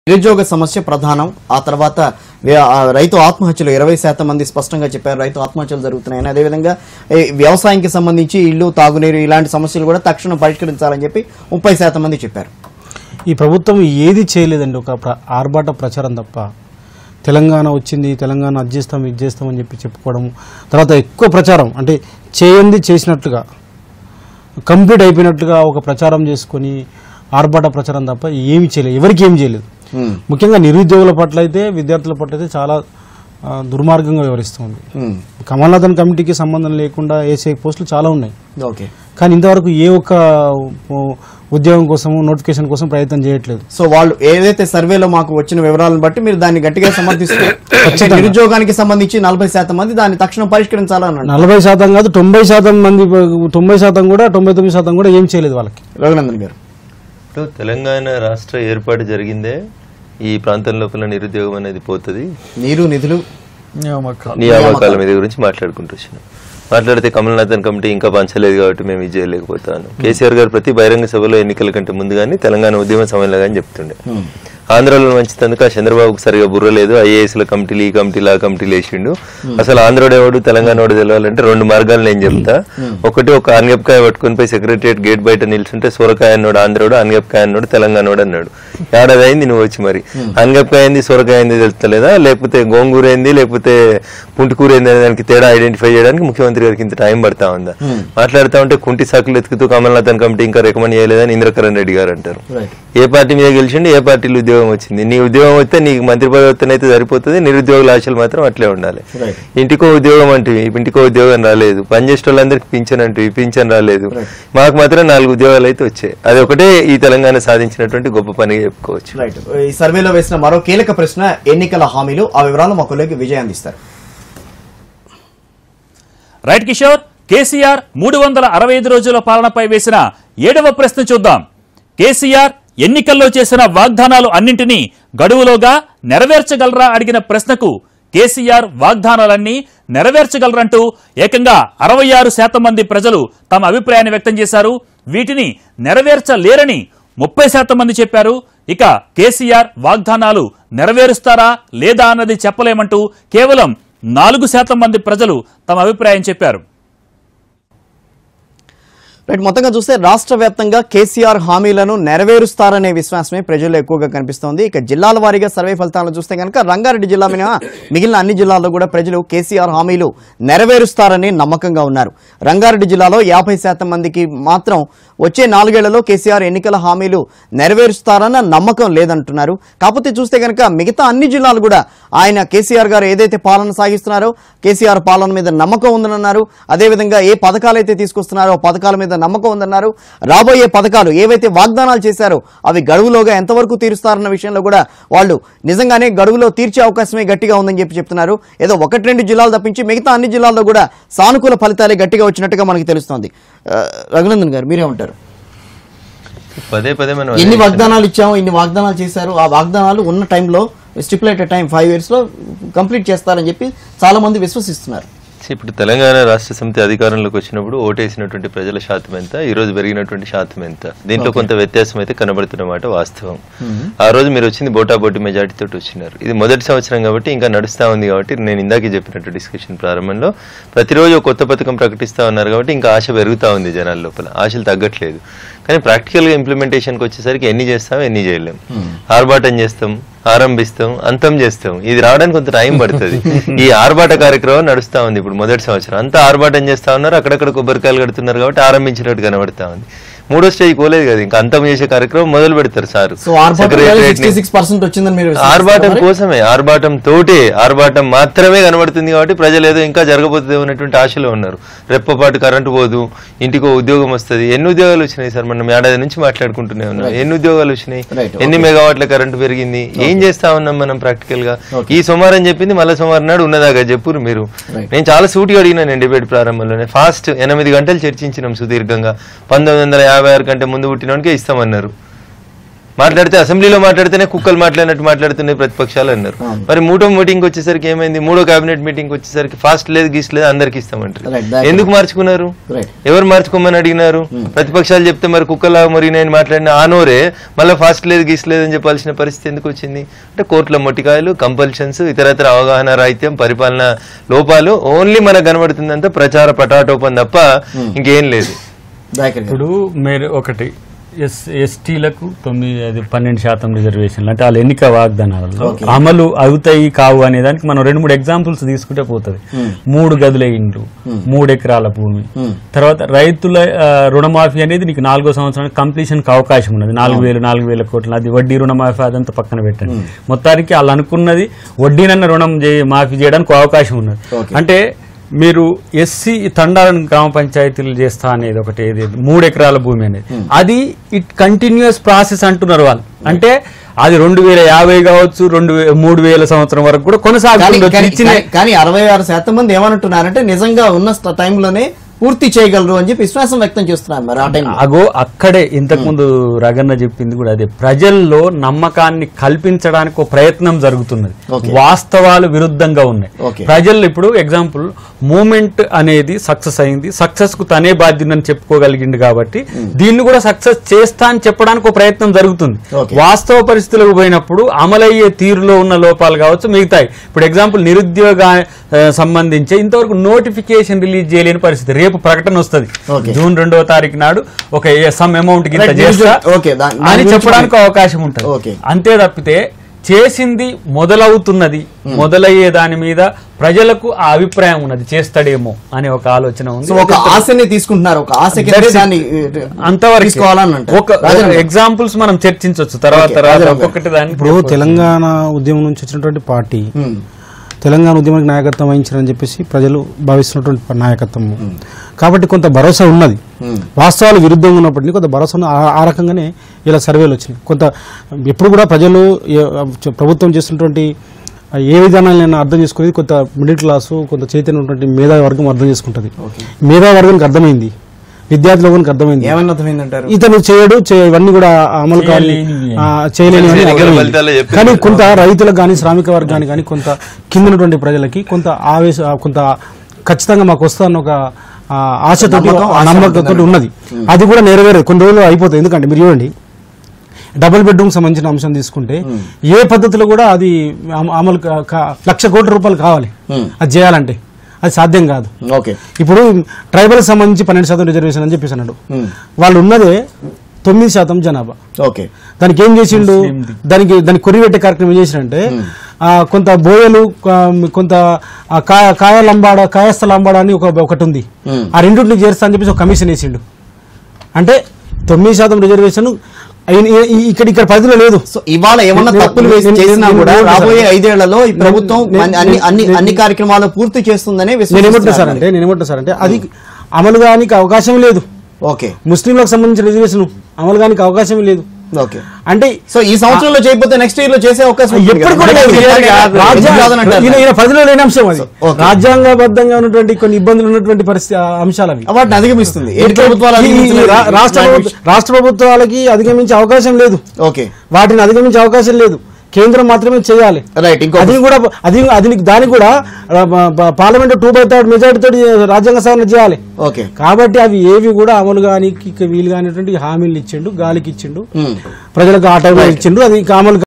నిరుద్యోగ సమస్య ప్రధానం ఆ తర్వాత వ్య- ఆ రైతు ఆత్మహత్యలు ఇరవై శాతం మంది స్పష్టంగా చెప్పారు రైతు ఆత్మహత్యలు జరుగుతున్నాయని అదేవిధంగా ఈ వ్యవసాయానికి సంబంధించి ఇల్లు తాగునీరు ఇలాంటి సమస్యలు కూడా తక్షణం పరిష్కరించాలని చెప్పి ముప్పై శాతం మంది చెప్పారు ఈ ప్రభుత్వం ఏది చేయలేదండి ఒక ప్ర- ఆర్భాట ప్రచారం తప్ప తెలంగాణ వచ్చింది తెలంగాణ అది చేస్తాం ఇది చేస్తాం అని చెప్పి చెప్పుకోవడం తర్వాత ఎక్కువ ప్రచారం అంటే చేయంది చేసినట్లుగా కంప్లీట్ అయిపోయినట్లుగా ఒక ప్రచారం చేసుకొని ఆర్భాట ప్రచారం తప్ప ఏమి చేయలేదు ఎవరికి ఏమి చేయలేదు ఉమ్, ముఖ్యంగా నిరుద్యోగుల పట్ల అయితే విద్యార్థుల పట్ల అయితే చాలా ఆ, దుర్మార్గంగా వ్యవహరిస్తుంది ఉమ్, కమల్నాథన్ కమిటీకి సంబంధం లేకుండా ఏసీ పోస్టులు చాలా ఉన్నాయి ఓకే కానీ ఇంతవరకు ఏ ఒక్క ఉ, ఉద్యోగం కోసం నోటిఫికేషన్ కోసం ప్రయత్నం చేయట్లేదు సో వాళ్ళు ఏదైతే సర్వేలో మాకు వచ్చిన వివరాలను బట్టి మీరు దాన్ని గట్టిగా సమర్థిస్తారు అంటే నిరుద్యోగానికి సంబంధించి నలభై శాతం మంది దాన్ని తక్షణం పరిష్కరించాలని అన్నారు నలభై శాతం కాదు తొంభై శాతం మంది తొంభై శాతం కూడా తొంభై తొమ్మిది శాతం కూడా ఏం చేయలేదు వాళ్ళకి రఘునందన్ గారు ఇప్పుడు తెలంగాణ రాష్ట్ర ఏర్పాటు జరిగిందే ఈ ప్రాంతం లోపల నిరుద్యోగం అనేది పోతుంది నీరు నిధులు నియామకాల మీద గురించి మాట్లాడుకుంటూ వచ్చినాం మాట్లాడితే కమల్నాథన్ కమిటీ ఇంకా పంచలేదు కాబట్టి మేము ఇది చేయలేకపోతాను కేసీఆర్ గారు ప్రతి బహిరంగ సభలో ఎన్నికల కంటే ముందు కానీ తెలంగాణ ఉద్యమ సమయంలో కానీ చెప్తుండే ఆంధ్రలో మంచితందుకు ఆ చంద్రబాబుకు సరిగా బుర్ర లేదు ఐఏఎస్ల కమిటీలు ఈ కమిటీలు ఆ కమిటీలు వేసిండు అసలు ఆంధ్రోడు ఎవడు తెలంగాణ వాడు తెలవాలంటే రెండు మార్గాలు నేను చెప్తా ఒకటి ఒక ఆన్గప్కాయ పట్టుకొని పోయి సెక్రటరియట్ గేట్ బయట నిల్చుంటే సొరకాయ అన్నాడు ఆంధ్రోడు ఆన్గప్కాయ అన్నాడు తెలంగాణ అన్నాడు ఏడాది అయింది నువ్వు వచ్చి మరి ఆన్గప్కాయ ఏంది సొరకాయ ఏంది తెలుస్తలేదా లేకపోతే గోంగూర ఏంది లేకపోతే పుంటికూర ఏంది అనే దానికి తేడా ఐడెంటిఫై చేయడానికి ముఖ్యమంత్రి గారికి ఇంత టైం పడతా ఉందా మాట్లాడుతా ఉంటే కుంటి సాకులు ఎత్తుకుతూ కమల్నాథన్ కమిటీ ఇంకా రికమెండ్ చేయలేదని ఇంద్రకరణ్ రెడ్డి గారు అంటారు రైట్ ఏ పార్టీ మీద గెలిచిండు ఏ పార్టీలో ఉద్యోగం వచ్చింది నీ ఉద్యోగం వస్తే నీకు మంత్రి పదవి అయితే సరిపోతుంది నిరుద్యోగుల ఆశలు మాత్రం అట్లే ఉండాలి రైట్ ఇంటికో ఉద్యోగం అంటే ఇంటికో ఉద్యోగం రాలేదు పనిచేసే వాళ్ళందరికీ పింఛన్ అంటే పింఛన్ రాలేదు మాకు మాత్రం నాలుగు ఉద్యోగాలు అయితే వచ్చాయి అది ఒకటే ఈ తెలంగాణ సాధించినటువంటి గొప్ప పనిగా చెప్పుకోవచ్చు రైట్ ఈ సర్వేలో వేసిన మరో కీలక ప్రశ్న ఎన్నికల హామీలు ఆ వివరాలు మా కొలిగి విజయ్ అందిస్తారు రైట్ కిషోర్ కేసీఆర్ మూడు వందల అరవై ఐదు రోజుల పాలనపై వేసిన ఏడవ ప్రశ్న చూద్దాం కేసీఆర్ ఎన్నికల్లో చేసిన వాగ్దానాలు అన్నింటినీ గడువులోగా నెరవేర్చగలరా అడిగిన ప్రశ్నకు కేసీఆర్ వాగ్దానాలన్నీ నెరవేర్చగలరంటూ ఏకంగా అరవై ఆరు శాతం మంది ప్రజలు తమ అభిప్రాయాన్ని వ్యక్తం చేశారు వీటిని నెరవేర్చలేరని ముప్పై శాతం మంది చెప్పారు ఇక కేసీఆర్ వాగ్దానాలు నెరవేరుస్తారా లేదా అన్నది చెప్పలేమంటూ కేవలం నాలుగు శాతం మంది ప్రజలు తమ అభిప్రాయం చెప్పారు రైట్ మొత్తంగా చూస్తే రాష్ట్ర వ్యాప్తంగా కేసీఆర్ హామీలను నెరవేరుస్తారనే విశ్వాసమే ప్రజల్లో ఎక్కువగా కనిపిస్తోంది ఇక జిల్లాల వారీగా సర్వే ఫలితాలను చూస్తే కనుక రంగారెడ్డి జిల్లా మినహా మిగిలిన అన్ని జిల్లాల్లో కూడా ప్రజలు కేసీఆర్ హామీలు నెరవేరుస్తారని నమ్మకంగా ఉన్నారు రంగారెడ్డి జిల్లాలో యాభై శాతం మందికి మాత్రం వచ్చే నాలుగేళ్లలో కేసీఆర్ ఎన్నికల హామీలు నెరవేరుస్తారన్న నమ్మకం లేదంటున్నారు కాకపోతే చూస్తే కనుక మిగతా అన్ని జిల్లాలు కూడా ఆయన కేసీఆర్ గారు ఏదైతే పాలన సాగిస్తున్నారో కేసీఆర్ పాలన మీద నమ్మకం ఉందన్నారు అదేవిధంగా ఏ పథకాలు అయితే తీసుకొస్తున్నారో ఆ పథకాల మీద నమ్మకం ఉందన్నారు రాబోయే పథకాలు ఏవైతే వాగ్దానాలు చేశారో అవి గడువులోగా ఎంతవరకు తీరుస్తారన్న విషయంలో కూడా వాళ్ళు నిజంగానే గడువులో తీర్చే అవకాశమే గట్టిగా ఉందని చెప్పి చెప్తున్నారు ఏదో ఒకటి రెండు జిల్లాలు తప్పించి మిగతా అన్ని జిల్లాల్లో కూడా సానుకూల ఫలితాలే గట్టిగా వచ్చినట్టుగా మనకి తెలుస్తోంది ఆ, రఘునందన్ గారు మీరే ఉంటారు పదే పదే మనం ఎన్ని వాగ్దానాలు ఇచ్చాము ఇన్ని వాగ్దానాలు చేశారు ఆ వాగ్దానాలు ఉన్న టైంలో స్టిపులేటెడ్ టైం ఫైవ్ ఇయర్స్ లో కంప్లీట్ చేస్తారని చెప్పి చాలా మంది విశ్వసిస్తున్నారు ఇప్పుడు తెలంగాణ రాష్ట్ర సమితి అధికారంలోకి వచ్చినప్పుడు ఓటేసినటువంటి ప్రజల శాతం ఎంత ఈ రోజు పెరిగినటువంటి శాతం ఎంత దీంట్లో కొంత వ్యత్యాసం అయితే కనబడుతున్నమాట వాస్తవం ఆ రోజు మీరు వచ్చింది బోటాబోటి మెజార్టీ తోటి వచ్చినారు ఇది మొదటి సంవత్సరం కాబట్టి ఇంకా నడుస్తా ఉంది కాబట్టి నేను ఇందాకే చెప్పినట్టు డిస్కషన్ ప్రారంభంలో ప్రతిరోజు ఒక కొత్త పథకం ప్రకటిస్తా ఉన్నారు కాబట్టి ఇంకా ఆశ పెరుగుతా ఉంది జనాల లోపల ఆశలు తగ్గట్లేదు కానీ ప్రాక్టికల్ గా ఇంప్లిమెంటేషన్కి వచ్చేసరికి ఎన్ని చేస్తాం ఎన్ని చేయలేం ఆర్భాటం చేస్తాం ఆరంభిస్తాం అంతం చేస్తాం ఇది రావడానికి కొంత టైం పడుతుంది ఈ ఆర్భాట కార్యక్రమం నడుస్తా ఉంది ఇప్పుడు మొదటి సంవత్సరం అంతా ఆర్భాటం చేస్తా ఉన్నారు అక్కడక్కడ కొబ్బరికాయలు కడుతున్నారు కాబట్టి ఆరంభించినట్టు కనబడతా ఉంది మూడో స్టేజ్ పోలేదు కదా ఇంకా అంతం చేసే కార్యక్రమం మొదలు పెడతారు సార్ సో ఆర్భాటం సిక్స్టీ సిక్స్ పర్సెంట్ వచ్చిందని మీరు ఆర్భాటం కోసమే ఆర్భాటం తోటే ఆర్భాటం మాత్రమే కనబడుతుంది కాబట్టి ప్రజలు ఏదో ఇంకా జరగబోతుంది ఉన్నటువంటి ఆశలో ఉన్నారు రెప్పపాటు కరెంటు పోదు ఇంటికో ఉద్యోగం వస్తుంది ఎన్ని ఉద్యోగాలు వచ్చినాయి సార్ మనం ఏడాది నుంచి మాట్లాడుకుంటూనే ఉన్నాం ఎన్ని ఉద్యోగాలు వచ్చినాయి Right, ఎన్ని మెగావాట్ల కరెంటు పెరిగింది ఏం చేస్తా ఉన్నాం మనం ప్రాక్టికల్ గా ఈ సోమవారం చెప్పింది మళ్ళీ సోమవారం నాడు ఉన్నదాకా చెప్పురు మీరు Right. నేను చాలా సూటిగా అడిగినా నేను డిబేట్ ప్రారంభంలోనే ఫాస్ట్ ఎనిమిది గంటలు చర్చించినాం సుదీర్ఘంగా పంతొమ్మిది వందల యాభై ఆరు కంటే ముందు పుట్టినోనికే ఇస్తామన్నారు మాట్లాడితే అసెంబ్లీలో మాట్లాడితేనే కుక్కలు మాట్లాడినట్టు మాట్లాడుతున్నాయి ప్రతిపక్షాలు అన్నారు మరి మూడో మీటింగ్ వచ్చేసరికి ఏమైంది మూడో కేబినెట్ మీటింగ్ వచ్చేసరికి ఫాస్ట్ లేదు గీస్ లేదు అందరికి ఇస్తామంటారు Right, that- ఎందుకు మార్చుకున్నారు Right. ఎవరు మార్చుకోమని అడిగినారు ప్రతిపక్షాలు చెప్తే మరి కుక్కలా మరి నేను మాట్లాడిన ఆనోరే మళ్ళీ ఫాస్ట్ లేదు గీస్ లేదు అని చెప్పాల్సిన పరిస్థితి ఎందుకు వచ్చింది అంటే కోర్టుల మొట్టికాయలు కంపల్షన్స్ ఇతరత్ర అవగాహన రాహిత్యం పరిపాలన లోపాలు ఓన్లీ మనకు కనబడుతుందంతా ప్రచార పటాటోపం తప్ప ఇంకేం లేదు దయాకర్ గారు. ఇప్పుడు మీరు ఒకటి ఎస్ ఎస్టీలకు తొమ్మిది అది పన్నెండు శాతం రిజర్వేషన్లు అంటే వాళ్ళ ఎన్నిక వాగ్దానాలలో అమలు అవుతాయి కావు అనే దానికి మనం రెండు మూడు ఎగ్జాంపుల్స్ తీసుకుంటే పోతుంది మూడు గదుల ఇండ్లు మూడు ఎకరాల భూమి తర్వాత రైతుల ఆ, రుణమాఫీ అనేది నీకు నాలుగో సంవత్సరానికి కంప్లీషన్ కి అవకాశం ఉన్నది నాలుగు వేలు నాలుగు వేల కోట్లు అది వడ్డీ రుణమాఫీ అదంతా పక్కన పెట్టండి మొత్తానికి వాళ్ళు అనుకున్నది వడ్డీనన్న రుణం చే- మాఫీ చేయడానికి అవకాశం ఉన్నది అంటే మీరు ఎస్సీ తండాలను గ్రామ పంచాయతీలు చేస్తా అనేది ఒకటి ఏది మూడు ఎకరాల భూమి అనేది అది ఇట్ కంటిన్యూస్ ప్రాసెస్ అంటున్నారు వాళ్ళు అంటే అది రెండు వేల యాభై కావచ్చు రెండు వే- మూడు వేల సంవత్సరం వరకు కూడా కానీ కొనసాగుతుంది కానీ- ఇచ్చిన కానీ- కానీ అరవై ఆరు శాతం మంది ఏమంటున్నారంటే నిజంగా ఉన్న స్థ- టైంలోనే పూర్తి చేయగలరు అని చెప్పి విశ్వాసం వ్యక్తం చేస్తున్నారు మరి ఆ టైంలో అగో అక్కడే ఇంతకు ముందు రగన్న చెప్పింది కూడా అదే ప్రజల్లో నమ్మకాన్ని కల్పించడానికి ఒక ప్రయత్నం జరుగుతున్నది Okay. వాస్తవాలు విరుద్ధంగా ఉన్నాయి Okay. ప్రజలు ఇప్పుడు ఎగ్జాంపుల్ మూమెంట్ అనేది సక్సెస్ అయింది సక్సెస్ కు తనే బాధ్యుడని చెప్పుకోగలిగిండు కాబట్టి దీన్ని కూడా సక్సెస్ చేస్తా అని చెప్పడానికి ఒక ప్రయత్నం జరుగుతుంది Okay. వాస్తవ పరిస్థితులకు పోయినప్పుడు అమలయ్యే తీరులో ఉన్న లోపాలు కావచ్చు మిగతాయి ఇప్పుడు ఎగ్జాంపుల్ నిరుద్యోగ ఆ, సంబంధించి ఇంతవరకు నోటిఫికేషన్ రిలీజ్ చేయలేని పరిస్థితి రేపు ప్రకటన వస్తుంది Okay. జూన్ రెండవ తారీఖు నాడు ఒక సమ్ అమౌంట్ కింద Right, చేస్తా okay, దా- దాని అని గురించి చెప్పడానికి అవకాశం Okay. ఉంటుంది అంతే తప్పితే చేసింది మొదలవుతున్నది మొదలయ్యే దాని మీద ప్రజలకు ఆ అభిప్రాయం ఉన్నది చేస్తాడేమో అనే ఒక ఆలోచన ఉంది సో ఒక ఆశని తీసుకుంటున్నారు ఒక ఆశ కింద That's it. దాన్ని అంతవరకు తీసుకోవాలని అంటారు. ఒక రాజేంద్ర గారు. ఎగ్జాంపుల్స్ మనం చర్చించవచ్చు తర్వాత Okay, తర్వాత రాజేంద్ర గారు. ఒక్కొక్కటి దాన్ని ఇప్పుడు తెలంగాణ ఉద్యమం నుంచి వచ్చినటువంటి పార్టీ ఉమ్. తెలంగాణ ఉద్యమానికి నాయకత్వం వహించారని చెప్పేసి ప్రజలు భావిస్తున్నటువంటి నాయకత్వం కాబట్టి కొంత భరోసా ఉన్నది వాస్తవాలు విరుద్ధంగా ఉన్నప్పటికీ కొంత భరోసా ఉన్న ఆ- ఆ రకంగానే ఇలా సర్వేలు వచ్చినాయి కొంత ఎప్పుడు కూడా ప్రజలు ఏ- ప్రభుత్వం చేస్తున్నటువంటి ఏ విధానాలను అర్థం చేసుకునేది కొంత మిడిల్ క్లాసు కొంత చైతన్యం ఉన్నటువంటి మేధావి వర్గం అర్థం చేసుకుంటుంది మేధావి వర్గానికి అర్థమైంది విద్యార్థుల వర్గానికి అర్థమైంది ఏమన్నా అర్థమైందంటారు ఇతను చేయడు చే- ఇవన్నీ కూడా అమలు కాని చేయలేనివి. ఆ, చేయలేనివి అని ఎన్నికల అర్థమైంది. ఫలితాల్లో చెప్పారు. కానీ కొంత రైతులకు కానీ శ్రామిక వర్గానికి కానీ కొంత కింద ఉన్నటువంటి ప్రజలకి కొంత ఆవేశ కొంత ఖచ్చితంగా మాకు వస్తుందన్న ఒక ఆ, ఆశతోటి నమ్మకం, ఆ ఆశ నమ్మకంతో ఉంటుంది. ఉన్నది అది కూడా నెరవేరదు కొన్ని రోజులు అయిపోతుంది ఎందుకంటే మీరు చూడండి డబుల్ బెడ్రూమ్ సంబంధించిన అంశం తీసుకుంటే ఏ పద్ధతిలో కూడా అది అమ- అమలు కా- కా- లక్ష కోట్ల రూపాయలు కావాలి అది చేయాలంటే అది సాధ్యం కాదు ఓకే ఇప్పుడు ట్రైబల్ సంబంధించి పన్నెండు శాతం రిజర్వేషన్ అని చెప్పేసి అన్నాడు వాళ్ళు ఉన్నదే తొమ్మిది శాతం జనాభా ఓకే దానికి ఏం చేసిండు దానికి దానికి కొరివెట్టే కార్యక్రమం ఏం చేసిండంటే ఆ, కొంత బోయలు ఆ, కొంత ఆ, కాయ కాయ లంబాడ కాయస్థ లంబాడ అని ఒక ఒకటి ఉంది ఆ రెండింటిని చేరుస్తా అని చెప్పేసి ఒక కమిషన్ వేసిండు అంటే తొమ్మిది శాతం రిజర్వేషన్ అయిన- ఈ- ఈ- ఇక్కడ ఇక్కడ పరిధిలో లేదు సో ఇవాళ ఏమన్నా నేను- తప్పులు వేసి నేను- చేసినా నేను- కూడా నేను- రాబోయే ఐదేళ్లలో ఈ ప్రభుత్వం నేను- అన్ని- అన్ని అన్ని నేను- అన్ని కార్యక్రమాలు పూర్తి చేస్తుందనే నేను ఏమంటున్నా సార్ విశ్వసిస్తున్నారు అంటే నేను ఏమంటున్నా సార్ అంటే అది అమలు కానికి అవకాశం లేదు ఓకే ముస్లింలకు సంబంధించిన రిజర్వేషన్ అమలు కానికి అవకాశం లేదు ఓకే అంటే సో ఈ సంవత్సరంలో చేయకపోతే నెక్స్ట్ ఇయర్ లో చేసే అవకాశం ఉంటుంది ఎప్పుడు కదా. కూడా ఎందుకు లేదు. కాదు? రాజ్యాంగ- ఎందుకు కాదని అంటారు? ఈయన- ఈయన పరిధిలో లేని అంశం అది ఓకే. రాజ్యాంగబద్ధంగా ఉన్నటువంటి కొన్ని ఇబ్బందులు ఉన్నటువంటి పరిస్థితి ఆ అంశాలు అవి వాటిని అధిగమిస్తుంది ఏ ప్రభుత్వాలు ఈ- ఈ అధిగమించలేదు? రా- రాష్ట్ర ప్రభుత్వ- రాష్ట్ర ప్రభుత్వాలకి అధిగమించే అవకాశం లేదు ఓకే వాటిని అధిగమించే అవకాశం లేదు కేంద్రం మాత్రమే చేయాలి రైట్ ఇంకో అది కూడా అది అది దానికి కూడా parliament two by third majority తోటి రాజ్యాంగ సవరణ చేయాలి ఓకే కాబట్టి అవి ఏవి కూడా అమలు కాని వీలు కానిటువంటి హామీలు ఇచ్చిండు గాలికి ఇచ్చిండు ప్రజలకు ఆ టైంలో ఇచ్చిండు అది ఇంకా అమలు